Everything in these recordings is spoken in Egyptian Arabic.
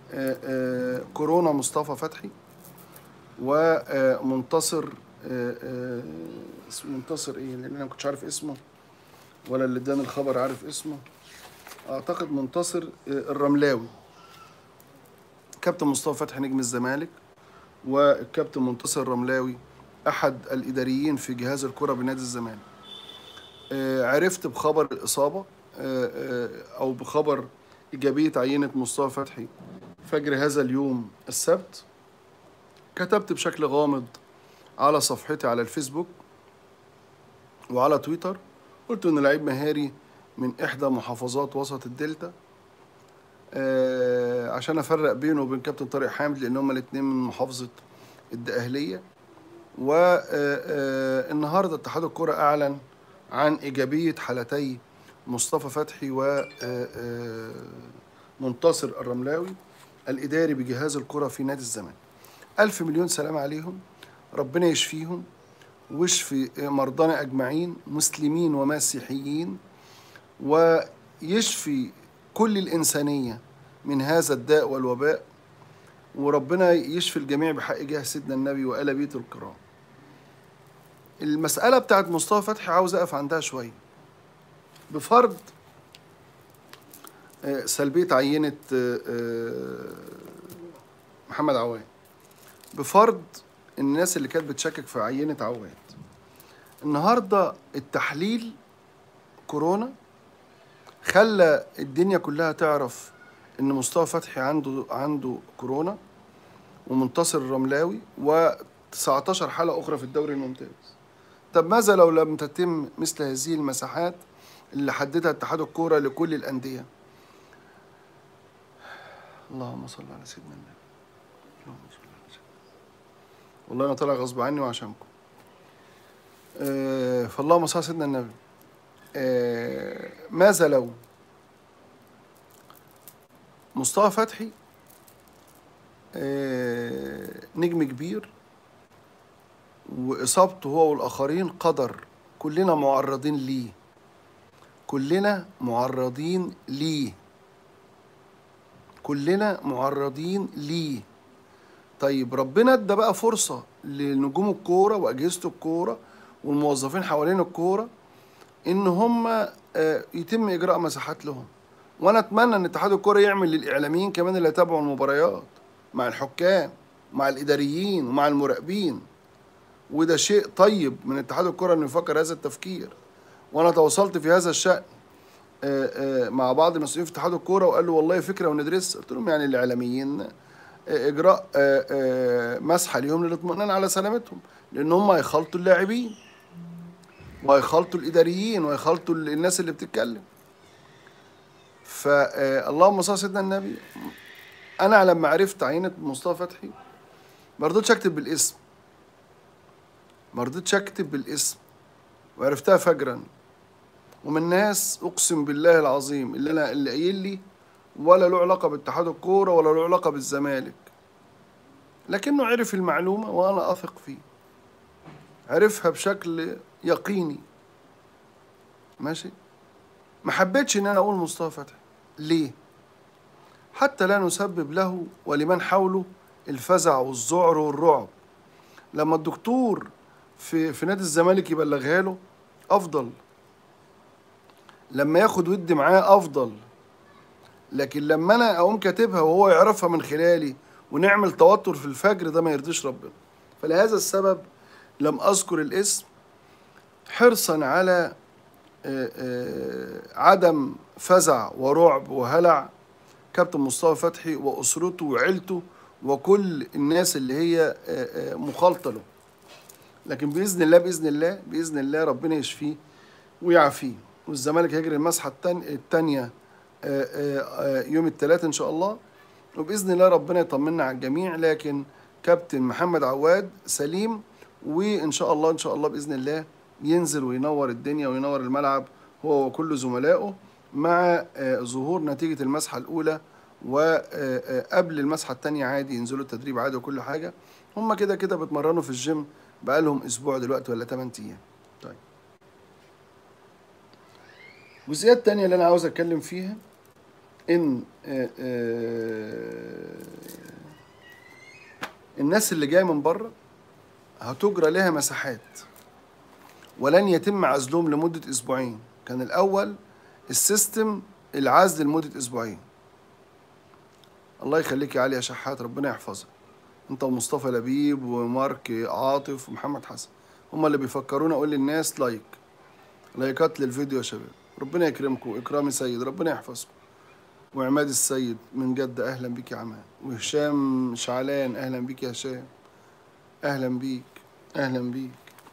آه، آه، كورونا مصطفى فتحي ومنتصر آه، آه، اسمه منتصر ايه لان انا ما كنتش عارف اسمه ولا اللي اداني الخبر عارف اسمه اعتقد منتصر آه، الرملاوي كابتن مصطفى فتحي نجم الزمالك والكابتن منتصر الرملاوي احد الاداريين في جهاز الكره بنادي الزمالك آه، عرفت بخبر الاصابه آه، آه، او بخبر ايجابيه عينه مصطفى فتحي فجر هذا اليوم السبت كتبت بشكل غامض على صفحتي على الفيسبوك وعلى تويتر قلت انه لعيب مهاري من احدى محافظات وسط الدلتا آه عشان افرق بينه وبين كابتن طارق حامد لان هما الاثنين من محافظه الدقهليه والنهارده اتحاد الكره اعلن عن ايجابيه حالتي مصطفى فتحي ومنتصر الرملاوي الاداري بجهاز الكره في نادي الزمالك ألف مليون سلام عليهم ربنا يشفيهم ويشفي مرضانا أجمعين مسلمين ومسيحيين ويشفي كل الإنسانية من هذا الداء والوباء وربنا يشفي الجميع بحق جاه سيدنا النبي وآل بيته الكرام المسألة بتاعت مصطفى فتحي عاوز أقف عندها شوية بفرض آه، سلبية عينة آه، آه، محمد عواد بفرض الناس اللي كانت بتشكك في عينة عواد النهارده التحليل كورونا خلى الدنيا كلها تعرف ان مصطفى فتحي عنده عنده كورونا ومنتصر الرملاوي و19 حالة أخرى في الدوري الممتاز طب ماذا لو لم تتم مثل هذه المساحات اللي حددها اتحاد الكورة لكل الأندية اللهم صل على سيدنا النبي اللهم صل على سيدنا النبي. والله أنا طالع غصب عني وعشانكم آه، فاللهم صل على سيدنا النبي آه، ماذا لو مصطفى فتحي آه، نجم كبير وإصابته هو والآخرين قدر كلنا معرضين ليه كلنا معرضين ليه كلنا معرضين ليه طيب ربنا ادى بقى فرصة لنجوم الكورة وأجهزة الكورة والموظفين حوالين الكورة إن هم آه، يتم إجراء مساحات لهم وأنا أتمنى إن اتحاد الكورة يعمل للإعلاميين كمان اللي يتابعوا المباريات مع الحكام مع الإداريين ومع المراقبين وده شيء طيب من اتحاد الكرة انه يفكر هذا التفكير وانا تواصلت في هذا الشأن آه، آه، مع بعض المسؤولين في اتحاد الكوره وقال له والله فكره وندرسها قلت لهم يعني الاعلاميين آه، اجراء آه، آه، مسحه ليهم للاطمئنان على سلامتهم لان هم هيخلطوا اللاعبين وهيخلطوا الاداريين وهيخلطوا ال- الناس اللي بتتكلم فاللهم صل على سيدنا النبي انا لما عرفت عينه مصطفى فتحي ما رضيتش اكتب بالاسم ما رضيتش اكتب بالاسم وعرفتها فجرا ومن ناس اقسم بالله العظيم اللي انا اللي قايل لي ولا له علاقه باتحاد الكوره ولا له علاقه بالزمالك لكنه عرف المعلومه وانا اثق فيه عرفها بشكل يقيني ماشي ما حبيتش ان انا اقول مصطفى فتحي ليه حتى لا نسبب له ولمن حوله الفزع والذعر والرعب لما الدكتور في في نادي الزمالك يبلغها له افضل لما ياخد ودي معاه افضل لكن لما انا اقوم كاتبها وهو يعرفها من خلالي ونعمل توتر في الفجر ده ما يرضيش ربنا فلهذا السبب لم اذكر الاسم حرصا على آه، آه، عدم فزع ورعب وهلع كابتن مصطفى فتحي واسرته وعيلته وكل الناس اللي هي آه، آه، مخالطه له لكن باذن الله باذن الله باذن الله ربنا يشفيه ويعافيه والزمالك هيجري المسحه التان- التانيه آه، آه، آه، يوم الثلاث ان شاء الله وباذن الله ربنا يطمنا على الجميع لكن كابتن محمد عواد سليم وان شاء الله ان شاء الله باذن الله ينزل وينور الدنيا وينور الملعب هو وكل زملائه مع آه، ظهور نتيجه المسحه الاولى وقبل المسحه الثانيه عادي ينزلوا التدريب عادي وكل حاجه هم كده كده بيتمرنوا في الجيم بقالهم اسبوع دلوقتي ولا 8 ايام طيب الجزئيه الثانيه اللي انا عاوز اتكلم فيها ان آه، آه، الناس اللي جايه من بره هتجرى لها مساحات ولن يتم عزلهم لمده اسبوعين كان الاول السيستم العزل لمده اسبوعين الله يخليك يا علي يا شحات ربنا يحفظك انت ومصطفى لبيب ومارك عاطف ومحمد حسن هما اللي بيفكرونا اقول للناس لايك لايكات للفيديو يا شباب ربنا يكرمكم اكرامي سيد ربنا يحفظكم وعماد السيد من جدة اهلا بيك يا عماد وهشام شعلان اهلا بيك يا هشام اهلا بيك اهلا بيك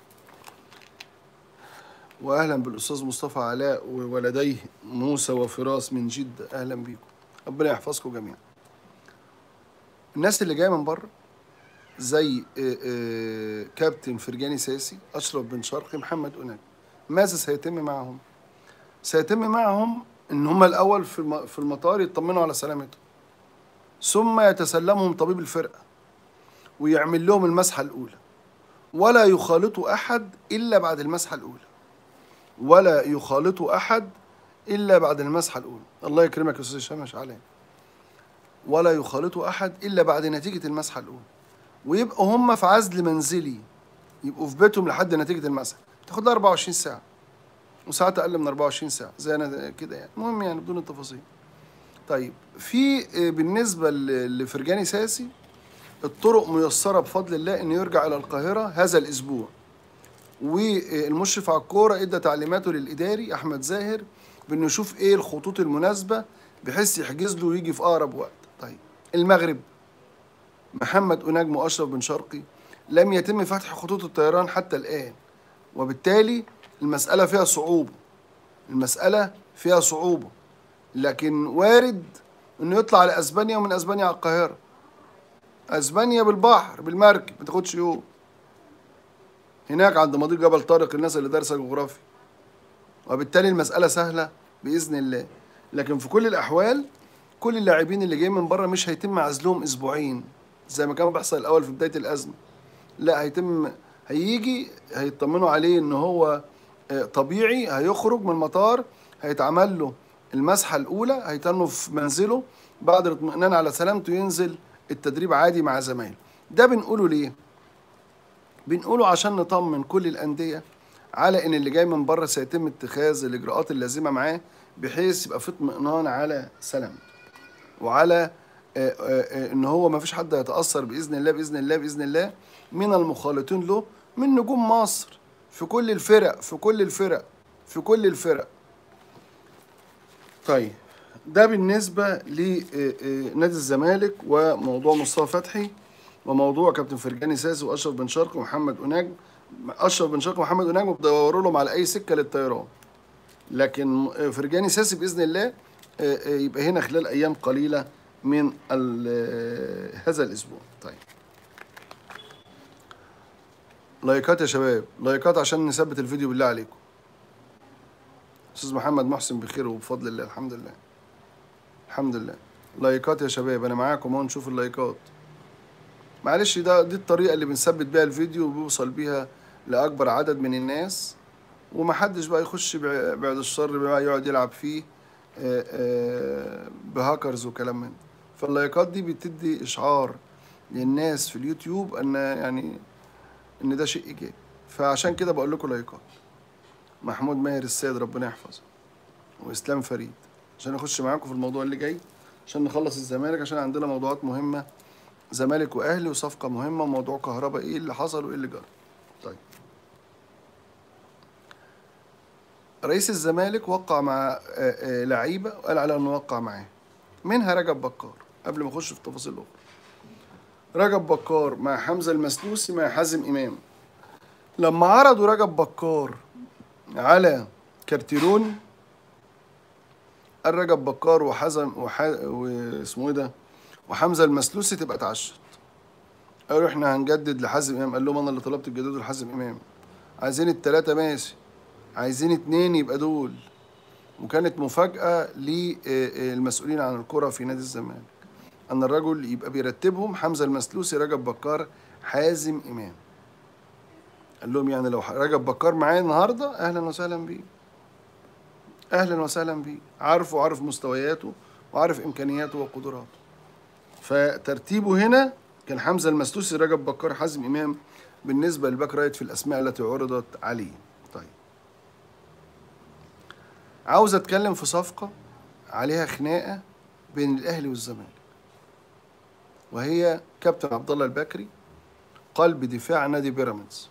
واهلا بالاستاذ مصطفى علاء وولديه موسى وفراس من جدة اهلا بيكم ربنا يحفظكم جميعا الناس اللي جايه من بره زي آه، آه، كابتن فرجاني ساسي اشرف بن شرقي محمد أناج ماذا سيتم معهم سيتم معهم ان هم الاول في الم- في المطار يطمنوا على سلامتهم ثم يتسلمهم طبيب الفرقه ويعمل لهم المسحه الاولى ولا يخالطوا احد الا بعد المسحه الاولى ولا يخالطوا احد الا بعد المسحه الاولى الله يكرمك يا استاذ هشام شعلان ولا يخالطوا احد الا بعد نتيجه المسحه الاولى ويبقوا هم في عزل منزلي يبقوا في بيتهم لحد نتيجه المسحه تاخد لها 24 ساعه وساعات اقل من 24 ساعه زي انا كده يعني المهم يعني بدون التفاصيل طيب في آه، بالنسبه ل- لفرجاني ساسي الطرق ميسره بفضل الله انه يرجع الى القاهره هذا الاسبوع والمشرف على الكوره ادى تعليماته للاداري احمد زاهر بانه يشوف ايه الخطوط المناسبه بحيث يحجز له ويجي في اقرب وقت طيب المغرب محمد أناجم وأشرف بن شرقي لم يتم فتح خطوط الطيران حتى الآن وبالتالي المسألة فيها صعوبة المسألة فيها صعوبة لكن وارد انه يطلع على اسبانيا ومن اسبانيا على القاهرة اسبانيا بالبحر بالمركب ما تاخدش يوم هناك عند مضيق جبل طارق الناس اللي دارسة جغرافيا وبالتالي المسألة سهلة بإذن الله لكن في كل الأحوال كل اللاعبين اللي جايين من بره مش هيتم عزلهم أسبوعين زي ما كان بيحصل الأول في بداية الأزمة لا هيتم هيجي هيطمنوا عليه إن هو آه، طبيعي هيخرج من المطار هيتعمل له المسحة الأولى هيتنه في منزله بعد الاطمئنان على سلامته ينزل التدريب عادي مع زمايله ده بنقوله ليه؟ بنقوله عشان نطمن كل الأندية على إن اللي جاي من بره سيتم اتخاذ الإجراءات اللازمة معاه بحيث يبقى في اطمئنان على سلامته وعلى آه، آه، آه، إن هو ما فيش حد هيتأثر بإذن الله بإذن الله بإذن الله من المخالطين له من نجوم مصر في كل الفرق في كل الفرق في كل الفرق طيب ده بالنسبة لنادي الزمالك وموضوع مصطفى فتحي وموضوع كابتن فرجاني ساسي واشرف بن شرقي ومحمد أناج اشرف بن شرقي ومحمد أناج بيدوروا لهم على اي سكة للطيران لكن فرجاني ساسي باذن الله آه، آه، يبقى هنا خلال ايام قليله من ال- آه، هذا الاسبوع طيب لايكات يا شباب لايكات عشان نثبت الفيديو بالله عليكم استاذ محمد محسن بخير وبفضل الله الحمد لله الحمد لله لايكات يا شباب انا معاكم اهو نشوف اللايكات معلش ده دي الطريقه اللي بنثبت بيها الفيديو وبيوصل بيها لاكبر عدد من الناس ومحدش بقى يخش بع- بعد الشر بقى يقعد يلعب فيه آه، آه، بهاكرز وكلام من ده. فاللايكات دي بتدي اشعار للناس في اليوتيوب ان يعني ان ده شيء ايجابي فعشان كده بقول لكم لايكات محمود ماهر السيد ربنا يحفظه واسلام فريد عشان اخش معاكم في الموضوع اللي جاي عشان نخلص الزمالك عشان عندنا موضوعات مهمه زمالك واهلي وصفقه مهمه وموضوع كهرباء ايه اللي حصل وايه اللي جرى طيب رئيس الزمالك وقع مع آه، آه، لعيبه وقال على انه وقع معاه منها رجب بكار قبل ما اخش في تفاصيل اخرى رجب بكار مع حمزه المسلوسي مع حازم امام لما عرضوا رجب بكار على كارتيرون قال رجب بكار وحزم وح... واسمه ايه ده وحمزه المسلوسي تبقى اتعشت قالوا احنا هنجدد لحازم امام قال لهم انا اللي طلبت الجدود لحازم امام عايزين التلاته ماشي عايزين اتنين يبقى دول وكانت مفاجأة للمسؤولين عن الكرة في نادي الزمالك أن الرجل يبقى بيرتبهم حمزة المسلوسي رجب بكار حازم إمام قال لهم يعني لو رجب بكار معايا النهاردة أهلا وسهلا بيه أهلا وسهلا بيه عارفه وعارف مستوياته وعارف إمكانياته وقدراته فترتيبه هنا كان حمزه المستوسي رجب بكار حازم امام بالنسبه للباك رايت في الاسماء التي عرضت عليه طيب عاوز اتكلم في صفقه عليها خناقه بين الاهلي والزمالك وهي كابتن عبد الله البكري قلب دفاع نادي بيراميدز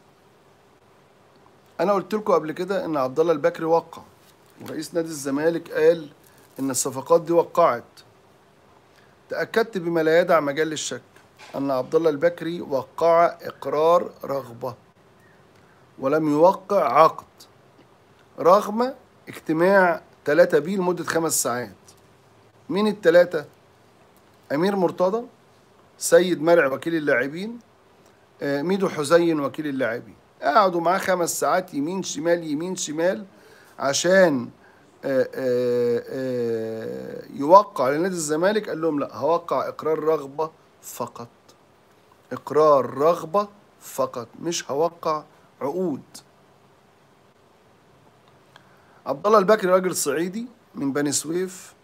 انا قلت لكم قبل كده ان عبد الله البكري وقع ورئيس نادي الزمالك قال ان الصفقات دي وقعت تاكدت بما لا يدع مجال للشك ان عبد الله البكري وقع اقرار رغبه ولم يوقع عقد رغم اجتماع 3 بي لمده خمس ساعات مين الثلاثه امير مرتضى سيد مرع وكيل اللاعبين آه، ميدو حزين وكيل اللاعبين قعدوا معاه خمس ساعات يمين شمال يمين شمال عشان آه، آه، آه، يوقع لنادي الزمالك قال لهم لا هوقع اقرار رغبه فقط اقرار رغبه فقط مش هوقع عقود عبد الله البكري راجل صعيدي من بني سويف